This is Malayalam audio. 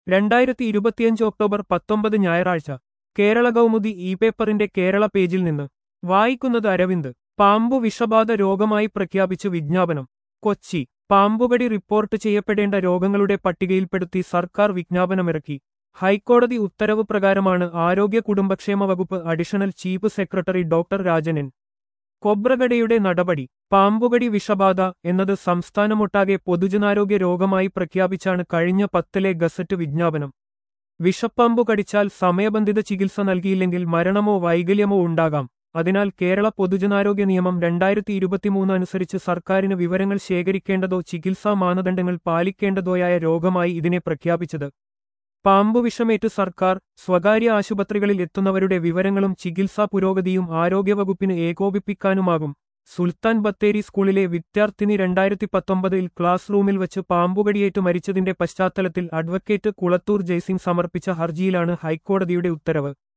രണ്ടായിരത്തി ഇരുപത്തിയഞ്ച് ഒക്ടോബർ പത്തൊമ്പത് ഞായറാഴ്ച കേരള കൗമുദി ഇ പേപ്പറിന്റെ കേരള പേജിൽ നിന്ന് വായിക്കുന്നത് അരവിന്ദ് പാമ്പു വിഷബാധ രോഗമായി പ്രഖ്യാപിച്ചു വിജ്ഞാപനം കൊച്ചി പാമ്പുകടി റിപ്പോർട്ട് ചെയ്യപ്പെടേണ്ട രോഗങ്ങളുടെ പട്ടികയിൽപ്പെടുത്തി സർക്കാർ വിജ്ഞാപനമിറക്കി ഹൈക്കോടതി ഉത്തരവ് പ്രകാരമാണ് ആരോഗ്യ കുടുംബക്ഷേമ വകുപ്പ് അഡീഷണൽ ചീഫ് സെക്രട്ടറി ഡോക്ടർ രാജനൻ കൊബ്രഗഡയുടെ നടപടി പാമ്പുകടി വിഷബാധ എന്നത് സംസ്ഥാനമൊട്ടാകെ പൊതുജനാരോഗ്യ രോഗമായി പ്രഖ്യാപിച്ചാണ് കഴിഞ്ഞ പത്തിലെ ഗസറ്റ് വിജ്ഞാപനം വിഷപ്പാമ്പു കടിച്ചാൽ സമയബന്ധിത ചികിത്സ നൽകിയില്ലെങ്കിൽ മരണമോ വൈകല്യമോ ഉണ്ടാകാം അതിനാൽ കേരള പൊതുജനാരോഗ്യ നിയമം രണ്ടായിരത്തി ഇരുപത്തിമൂന്ന് അനുസരിച്ച് സർക്കാരിന് വിവരങ്ങൾ ശേഖരിക്കേണ്ടതോ ചികിത്സാ മാനദണ്ഡങ്ങൾ പാലിക്കേണ്ടതോയായ രോഗമായി ഇതിനെ പ്രഖ്യാപിച്ചത് പാമ്പുവിഷമേറ്റ് സർക്കാർ സ്വകാര്യ ആശുപത്രികളിൽ എത്തുന്നവരുടെ വിവരങ്ങളും ചികിത്സാ പുരോഗതിയും ആരോഗ്യവകുപ്പിന് ഏകോപിപ്പിക്കാനുമാകും സുൽത്താൻ ബത്തേരി സ്കൂളിലെ വിദ്യാർത്ഥിനി രണ്ടായിരത്തി പത്തൊമ്പതിൽ ക്ലാസ് റൂമിൽ വച്ച് പാമ്പുകടിയേറ്റ് മരിച്ചതിന്റെ പശ്ചാത്തലത്തിൽ അഡ്വക്കേറ്റ് കുളത്തൂർ ജയ്സിംഗ് സമർപ്പിച്ച ഹർജിയിലാണ് ഹൈക്കോടതിയുടെ ഉത്തരവ്